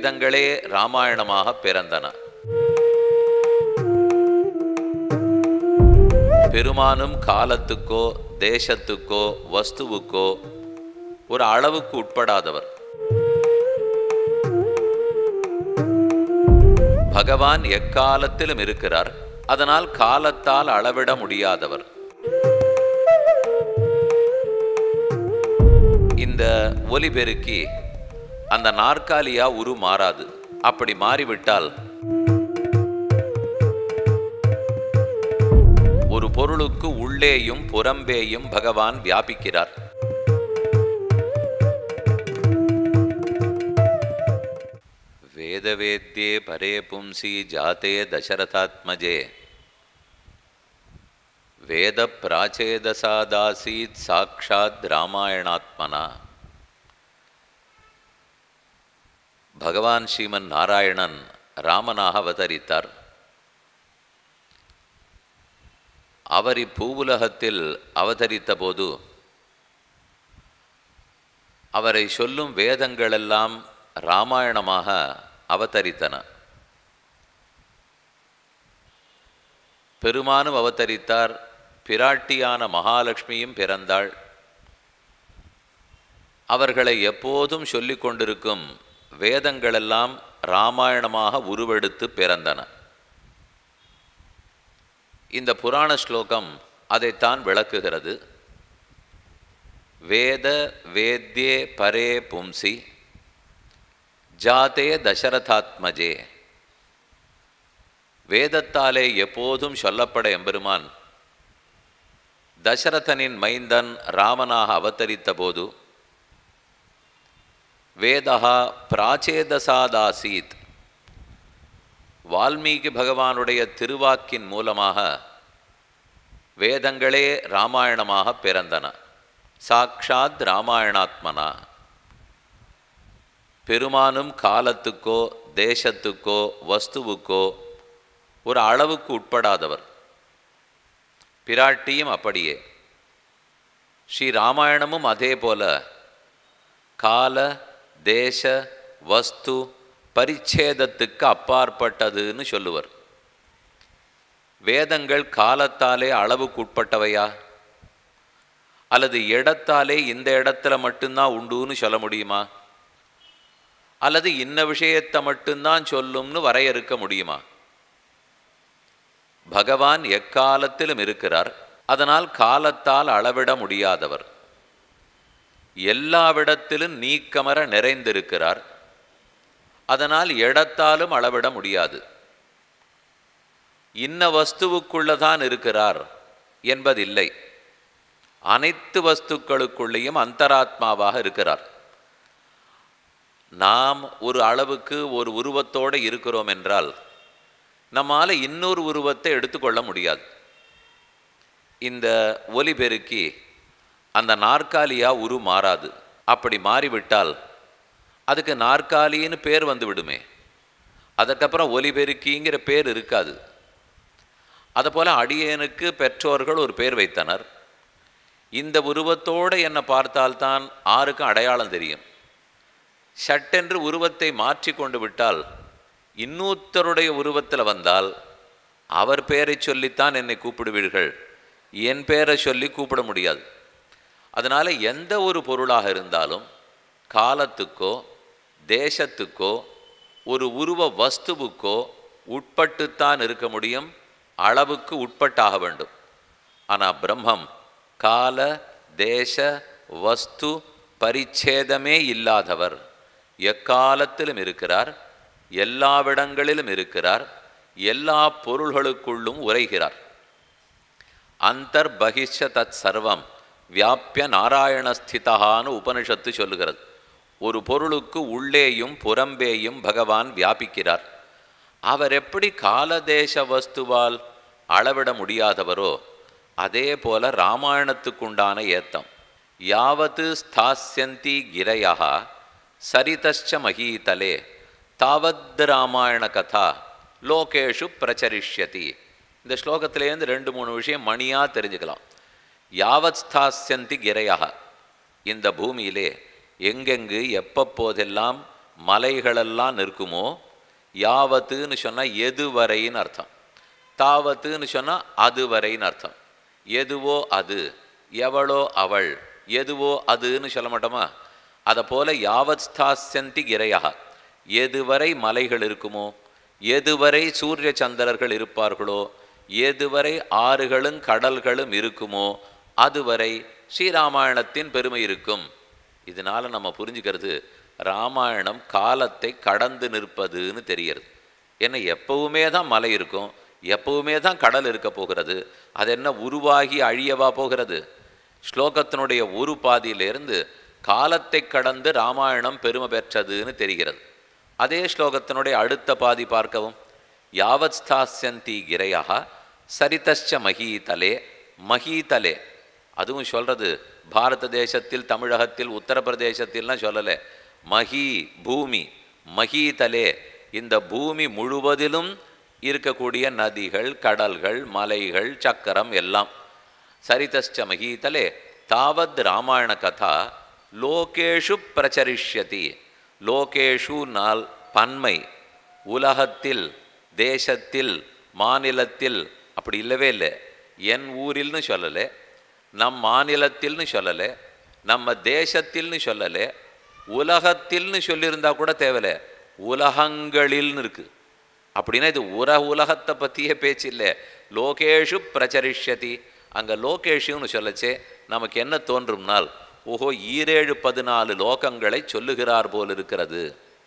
வேதங்களே ராமாயணமாக பிறந்தன பெருமானும் காலத்துக்கோ தேசத்துக்கோ வஸ்துவுக்கோ ஒரு அளவுக்கு உட்படாதவர் பகவான் எக்காலத்திலும் இருக்கிறார் அதனால் காலத்தால் அளவிட முடியாதவர் இந்த ஒலிபெருக்கி அந்த நாற்காலியா உரு மாறாது அப்படி மாறிவிட்டால் ஒரு பொருளுக்கு உள்ளேயும் புறம்பேயும் பகவான் வியாபிக்கிறார் வேதவேத்யே பரே பும்சி ஜாதே தசரதாத்மஜே வேத பிராச்சேதசாதாசீத் சாக்ஷாத் ராமாயணாத்மனா பகவான் ஸ்ரீமன் நாராயணன் ராமனாக அவதரித்தார் அவர் இப்பூவுலகத்தில் அவதரித்த போது அவரை சொல்லும் வேதங்களெல்லாம் ராமாயணமாக அவதரித்தன பெருமானும் அவதரித்தார் பிராட்டியான மகாலட்சுமியும் பிறந்தாள் அவர்களை எப்போதும் சொல்லிக் கொண்டிருக்கும் வேதங்களெல்லாம் ராமாயணமாக உருவெடுத்து பிறந்தன இந்த புராண ஸ்லோகம் அதைத்தான் விளக்குகிறது வேத வேத்யே பரே பும்சி ஜாதே தசரதாத்மஜே வேதத்தாலே எப்போதும் சொல்லப்பட எம்பெருமான் தசரதனின் மைந்தன் ராமனாக அவதரித்த போது வேதா பிராச்சேதசாதாசீத் வால்மீகி பகவானுடைய திருவாக்கின் மூலமாக வேதங்களே ராமாயணமாக பிறந்தன சாக்ஷாத் ராமாயணாத்மனா பெருமானும் காலத்துக்கோ தேசத்துக்கோ வஸ்துவுக்கோ ஒரு அளவுக்கு உட்படாதவர் பிராட்டியும் அப்படியே ஸ்ரீ ராமாயணமும் அதே போல கால தேச வஸ்து பரிச்சேதத்துக்கு அப்பாற்பட்டதுன்னு சொல்லுவர் வேதங்கள் காலத்தாலே அளவுக்கு உட்பட்டவையா அல்லது இடத்தாலே இந்த இடத்துல மட்டும்தான் உண்டுன்னு சொல்ல முடியுமா அல்லது இன்ன விஷயத்தை மட்டும்தான் சொல்லும்னு வரையறுக்க முடியுமா பகவான் எக்காலத்திலும் இருக்கிறார் அதனால் காலத்தால் அளவிட முடியாதவர் எல்லாவிடத்திலும் நீக்கமர நிறைந்திருக்கிறார் அதனால் இடத்தாலும் அளவிட முடியாது இன்ன வஸ்துவுக்குள்ளதான் இருக்கிறார் என்பதில்லை அனைத்து வஸ்துக்களுக்குள்ளேயும் அந்தராத்மாவாக இருக்கிறார் நாம் ஒரு அளவுக்கு ஒரு உருவத்தோடு இருக்கிறோம் என்றால் நம்மால் இன்னொரு உருவத்தை எடுத்துக்கொள்ள முடியாது இந்த ஒலி பெருக்கி அந்த நாற்காலியா உரு மாறாது அப்படி மாறிவிட்டால் அதுக்கு நாற்காலின்னு பேர் வந்து விடுமே அதுக்கப்புறம் ஒலி பெருக்கிங்கிற பேர் இருக்காது அதுபோல் அடியேனுக்கு பெற்றோர்கள் ஒரு பேர் வைத்தனர் இந்த உருவத்தோடு என்னை பார்த்தால்தான் ஆருக்கும் அடையாளம் தெரியும் சட்டென்று உருவத்தை மாற்றி கொண்டு விட்டால் இன்னொருத்தருடைய உருவத்தில் வந்தால் அவர் பெயரை சொல்லித்தான் என்னை கூப்பிடுவீர்கள் என் பெயரை சொல்லி கூப்பிட முடியாது அதனால் எந்த ஒரு பொருளாக இருந்தாலும் காலத்துக்கோ தேசத்துக்கோ ஒரு உருவ வஸ்துவுக்கோ உட்பட்டுத்தான் இருக்க முடியும் அளவுக்கு உட்பட்டாக வேண்டும் ஆனால் பிரம்மம் கால தேச வஸ்து பரிச்சேதமே இல்லாதவர் எக்காலத்திலும் இருக்கிறார் எல்லாவிடங்களிலும் இருக்கிறார் எல்லா பொருள்களுக்குள்ளும் உரைகிறார் அந்தர் பகிஷ தத் சர்வம் வியாபிய நாராயணஸ்திதான்னு உபனிஷத்து சொல்லுகிறது ஒரு பொருளுக்கு உள்ளேயும் புறம்பேயும் பகவான் வியாபிக்கிறார் அவர் எப்படி காலதேச வஸ்துவால் அளவிட முடியாதவரோ அதே போல ராமாயணத்துக்குண்டான ஏத்தம் யாவத்து ஸ்தாஸ்யந்தி கிரையா சரிதச்ச மகீதலே தாவத் ராமாயண கதா லோகேஷு பிரச்சரிஷ்யதி இந்த ஸ்லோகத்திலேருந்து ரெண்டு மூணு விஷயம் மணியாக தெரிஞ்சுக்கலாம் யாவத் ஸ்தாஸ்யந்தி கிரையாக இந்த பூமியிலே எங்கெங்கு எப்பப்போதெல்லாம் மலைகளெல்லாம் நிற்குமோ யாவத்துன்னு சொன்னால் எதுவரைன்னு அர்த்தம் தாவத்துன்னு சொன்னால் அதுவரைன்னு அர்த்தம் எதுவோ அது எவளோ அவள் எதுவோ அதுன்னு சொல்ல மாட்டோமா அதை போல யாவத் ஸ்தாஸ்யந்தி கிரையா எதுவரை மலைகள் இருக்குமோ எதுவரை சூரிய சந்திரர்கள் இருப்பார்களோ எதுவரை ஆறுகளும் கடல்களும் இருக்குமோ அதுவரை ஸ்ரீராமாயணத்தின் பெருமை இருக்கும் இதனால நம்ம புரிஞ்சுக்கிறது ராமாயணம் காலத்தை கடந்து நிற்பதுன்னு தெரிகிறது ஏன்னா எப்பவுமே தான் மலை இருக்கும் எப்பவுமே தான் கடல் இருக்க போகிறது அது என்ன உருவாகி அழியவா போகிறது ஸ்லோகத்தினுடைய ஒரு பாதியிலிருந்து காலத்தை கடந்து ராமாயணம் பெருமை பெற்றதுன்னு தெரிகிறது அதே ஸ்லோகத்தினுடைய அடுத்த பாதி பார்க்கவும் யாவத் ஸ்தாஸ்யந்தி கிரையா சரிதச்ச மகீதலே மகீதலே அதுவும் சொல்றது பாரத தேசத்தில் தமிழகத்தில் உத்தரப்பிரதேசத்தில்லாம் சொல்லலை மகி பூமி மகீதலே இந்த பூமி முழுவதிலும் இருக்கக்கூடிய நதிகள் கடல்கள் மலைகள் சக்கரம் எல்லாம் சரிதஸ்ச மகீதலே தாவத் ராமாயண கதா லோகேஷு பிரச்சரிஷ்யதி லோகேஷு நாள் பன்மை உலகத்தில் தேசத்தில் மாநிலத்தில் அப்படி இல்லவே இல்லை என் ஊரில்னு சொல்லலை நம் மாநிலத்தில்னு சொல்லலை நம்ம தேசத்தில்னு சொல்லலை உலகத்தில்னு சொல்லியிருந்தா கூட தேவையில்லை உலகங்களில்னு இருக்கு அப்படின்னா இது உர உலகத்தை பற்றிய பேச்சு இல்லை லோகேஷு பிரச்சரிஷ்யதி அங்கே லோகேஷுன்னு சொல்லச்சே நமக்கு என்ன தோன்றும்னால் ஓஹோ ஈரேழு பதினாலு லோகங்களை சொல்லுகிறார் போல் இருக்கிறது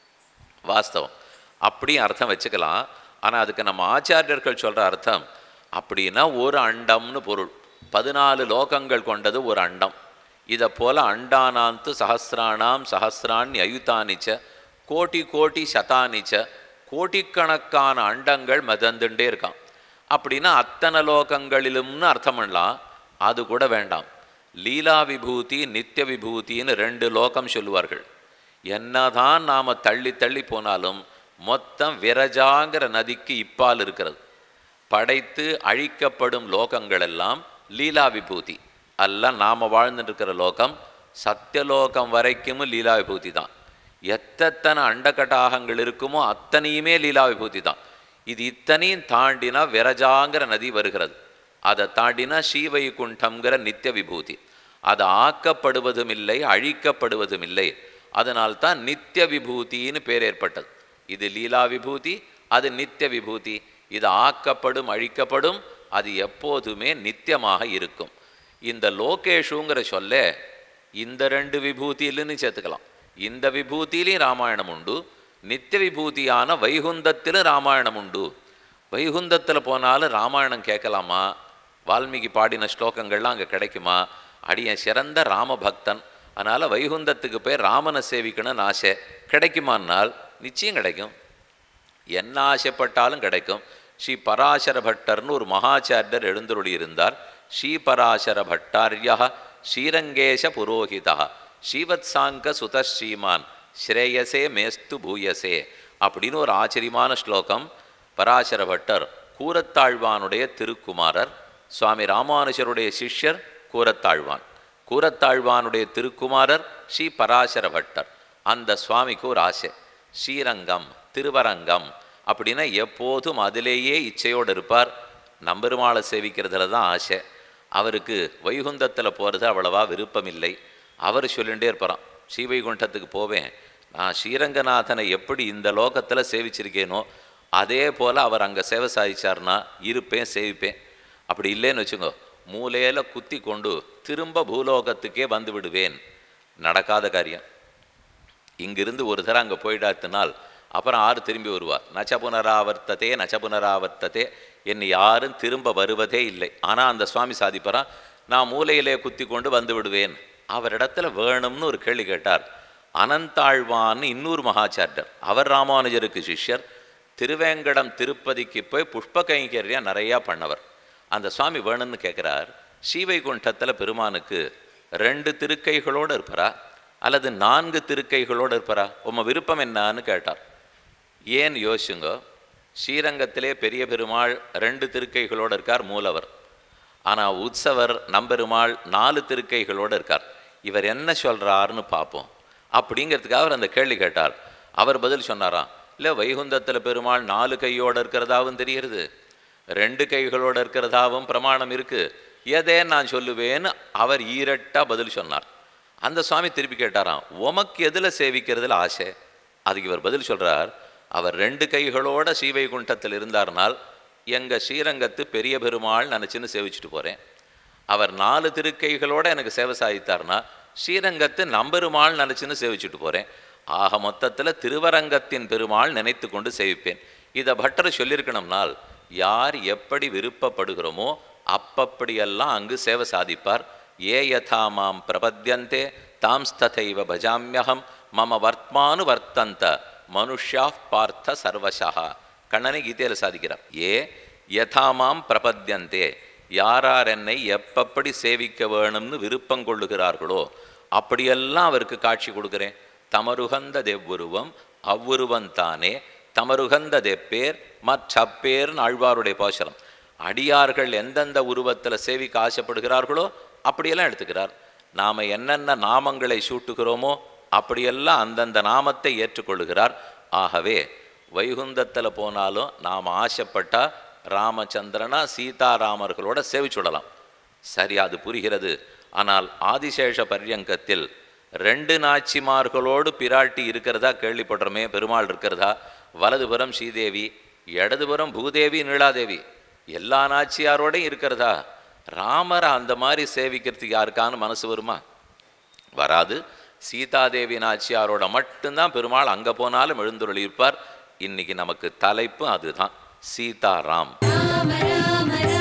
வாஸ்தவம் அப்படியும் அர்த்தம் வச்சுக்கலாம் ஆனால் அதுக்கு நம்ம ஆச்சாரியர்கள் சொல்கிற அர்த்தம் அப்படின்னா ஒரு அண்டம்னு பொருள் பதினாலு லோகங்கள் கொண்டது ஒரு அண்டம் இதை போல அண்டானாந்து சஹசிராணாம் சஹசிராணி அயுதானிச்ச கோட்டி கோட்டி சதானிச்ச கோட்டிக்கணக்கான அண்டங்கள் மிதந்துட்டே இருக்கான் அப்படின்னா அத்தனை லோகங்களிலும்னு அர்த்தம் பண்ணலாம் அது கூட வேண்டாம் லீலா விபூதி நித்திய விபூதின்னு ரெண்டு லோகம் சொல்லுவார்கள் என்னதான் நாம் தள்ளி தள்ளி போனாலும் மொத்தம் விரஜாங்கிற நதிக்கு இப்பால் இருக்கிறது படைத்து அழிக்கப்படும் லோகங்கள் எல்லாம் லீலா விபூதி அல்ல நாம் வாழ்ந்துட்டு இருக்கிற லோகம் சத்தியலோகம் வரைக்கும் லீலா விபூதி தான் எத்தனை அண்டகட்டாகங்கள் இருக்குமோ அத்தனையுமே லீலா விபூதி தான் இது இத்தனையும் தாண்டினா விரஜாங்கிற நதி வருகிறது அதை தாண்டினா ஸ்ரீவைகுண்டம்ங்கிற நித்திய விபூதி அது ஆக்கப்படுவதும் இல்லை அழிக்கப்படுவதும் இல்லை அதனால்தான் நித்திய விபூதின்னு பேர் ஏற்பட்டது இது லீலா விபூதி அது நித்திய விபூதி இது ஆக்கப்படும் அழிக்கப்படும் அது எப்போதுமே நித்தியமாக இருக்கும் இந்த லோகேஷுங்கிற சொல்ல இந்த ரெண்டு விபூதியிலுன்னு சேர்த்துக்கலாம் இந்த விபூதியிலையும் ராமாயணம் உண்டு நித்திய விபூதியான வைகுந்தத்திலும் ராமாயணம் உண்டு வைகுந்தத்தில் போனாலும் ராமாயணம் கேட்கலாமா வால்மீகி பாடின ஸ்லோகங்கள்லாம் அங்கே கிடைக்குமா அடியன் சிறந்த ராமபக்தன் அதனால் வைகுந்தத்துக்கு போய் ராமனை சேவிக்கணும்னு ஆசை கிடைக்குமானால் நிச்சயம் கிடைக்கும் என்ன ஆசைப்பட்டாலும் கிடைக்கும் ஸ்ரீ பராசர பட்டர்னு ஒரு மகாச்சாரியர் எழுந்தருளி இருந்தார் ஸ்ரீ பராசர பட்டாரியா ஸ்ரீரங்கேஷ புரோஹிதா ஸ்ரீவத்சாங்க சுத ஸ்ரீமான் ஸ்ரேயசே மேஸ்து பூயசே அப்படின்னு ஒரு ஆச்சரியமான ஸ்லோகம் பராசர பட்டர் கூரத்தாழ்வானுடைய திருக்குமாரர் சுவாமி ராமானுஜருடைய சிஷ்யர் கூரத்தாழ்வான் கூரத்தாழ்வானுடைய திருக்குமாரர் ஸ்ரீ பராசர பட்டர் அந்த சுவாமிக்கு ஒரு ஆசை ஸ்ரீரங்கம் திருவரங்கம் அப்படின்னா எப்போதும் அதிலேயே இச்சையோடு இருப்பார் நம்பெருமாளை சேவிக்கிறதுல தான் ஆசை அவருக்கு வைகுந்தத்தில் போகிறது அவ்வளவா விருப்பம் இல்லை அவர் சொல்லிகிட்டே இருப்பாராம் ஸ்ரீவைகுண்டத்துக்கு போவேன் நான் ஸ்ரீரங்கநாதனை எப்படி இந்த லோகத்தில் சேவிச்சிருக்கேனோ அதே போல் அவர் அங்கே சேவை சாதிச்சார்னா இருப்பேன் சேவிப்பேன் அப்படி இல்லைன்னு வச்சுக்கோ மூலையில் குத்தி கொண்டு திரும்ப பூலோகத்துக்கே வந்து விடுவேன் நடக்காத காரியம் இங்கிருந்து ஒரு தடவை அங்கே போயிடாத்தினால் அப்புறம் ஆறு திரும்பி வருவார் நச்ச புனராவர்த்ததே நச்ச புனராவர்த்ததே என்னை யாரும் திரும்ப வருவதே இல்லை ஆனால் அந்த சுவாமி சாதிப்பாரா நான் மூலையிலே குத்தி கொண்டு வந்து விடுவேன் அவரிடத்துல வேணும்னு ஒரு கேள்வி கேட்டார் அனந்தாழ்வான்னு இன்னொரு மகாச்சாரியர் அவர் ராமானுஜருக்கு சிஷ்யர் திருவேங்கடம் திருப்பதிக்கு போய் புஷ்ப கைங்கரியம் நிறையா பண்ணவர் அந்த சுவாமி வேணும்னு கேட்குறார் ஸ்ரீவைகுண்டத்தில் பெருமானுக்கு ரெண்டு திருக்கைகளோடு இருப்பாரா அல்லது நான்கு திருக்கைகளோடு இருப்பாரா உம்ம விருப்பம் என்னான்னு கேட்டார் ஏன் யோசிச்சுங்க ஸ்ரீரங்கத்திலே பெரிய பெருமாள் ரெண்டு திருக்கைகளோடு இருக்கார் மூலவர் ஆனால் உற்சவர் நம்பெருமாள் நாலு திருக்கைகளோடு இருக்கார் இவர் என்ன சொல்கிறாருன்னு பார்ப்போம் அப்படிங்கிறதுக்காக அவர் அந்த கேள்வி கேட்டார் அவர் பதில் சொன்னாராம் இல்லை வைகுந்தத்தில் பெருமாள் நாலு கையோடு இருக்கிறதாவும் தெரியுது ரெண்டு கைகளோடு இருக்கிறதாவும் பிரமாணம் இருக்கு எதே நான் சொல்லுவேன்னு அவர் ஈரட்டா பதில் சொன்னார் அந்த சுவாமி திருப்பி கேட்டாராம் உமக்கு எதில் சேவிக்கிறதுல ஆசை அதுக்கு இவர் பதில் சொல்றார் அவர் ரெண்டு கைகளோட ஸ்ரீவைகுண்டத்தில் இருந்தார்னால் எங்க ஸ்ரீரங்கத்து பெரிய பெருமாள் நினச்சின்னு சேவிச்சுட்டு போறேன் அவர் நாலு திருக்கைகளோட எனக்கு சேவை சாதித்தார்னா ஸ்ரீரங்கத்து நம்பெருமாள் நினச்சின்னு சேவிச்சுட்டு போகிறேன் ஆக மொத்தத்தில் திருவரங்கத்தின் பெருமாள் நினைத்து கொண்டு சேவிப்பேன் இதை பட்டர் சொல்லியிருக்கணும்னால் யார் எப்படி விருப்பப்படுகிறோமோ அப்பப்படியெல்லாம் அங்கு சேவை சாதிப்பார் ஏ யதா மாம் பிரபத்யந்தே தாம்ஸ்ததைவ பஜாமியகம் மம வர்த்மானு வர்த்தந்த மனுஷ்யா பார்த்த சர்வசா கண்ணனை கீதையில் சாதிக்கிறார் ஏ யதாமாம் பிரபத்யந்தே யாரார் என்னை எப்பப்படி சேவிக்க வேணும்னு விருப்பம் கொள்ளுகிறார்களோ அப்படியெல்லாம் அவருக்கு காட்சி கொடுக்குறேன் தமருகந்த தெவ்வுருவம் அவ்வுருவம் தானே தமருகந்த தெப்பேர் மற்றப்பேர்னு ஆழ்வாருடைய பாசனம் அடியார்கள் எந்தெந்த உருவத்தில் சேவிக்க ஆசைப்படுகிறார்களோ அப்படியெல்லாம் எடுத்துக்கிறார் நாம் என்னென்ன நாமங்களை சூட்டுகிறோமோ அப்படியெல்லாம் அந்தந்த நாமத்தை ஏற்றுக்கொள்ளுகிறார் ஆகவே வைகுந்தத்தில் போனாலும் நாம் ஆசைப்பட்டா ராமச்சந்திரனா சீதாராமர்களோட சேவிச்சுடலாம் சரி அது புரிகிறது ஆனால் ஆதிசேஷ பர்யங்கத்தில் ரெண்டு நாச்சிமார்களோடு பிராட்டி இருக்கிறதா கேள்விப்படுறோமே பெருமாள் இருக்கிறதா வலதுபுறம் ஸ்ரீதேவி இடதுபுறம் பூதேவி நீலாதேவி எல்லா நாச்சியாரோடையும் இருக்கிறதா ராமரை அந்த மாதிரி சேவிக்கிறதுக்கு யாருக்கான மனசு வருமா வராது சீதாதேவி நாச்சியாரோட மட்டும்தான் பெருமாள் அங்கே போனாலும் எழுந்துருளியிருப்பார் இன்னைக்கு நமக்கு தலைப்பு அதுதான் சீதாராம் ராம ராம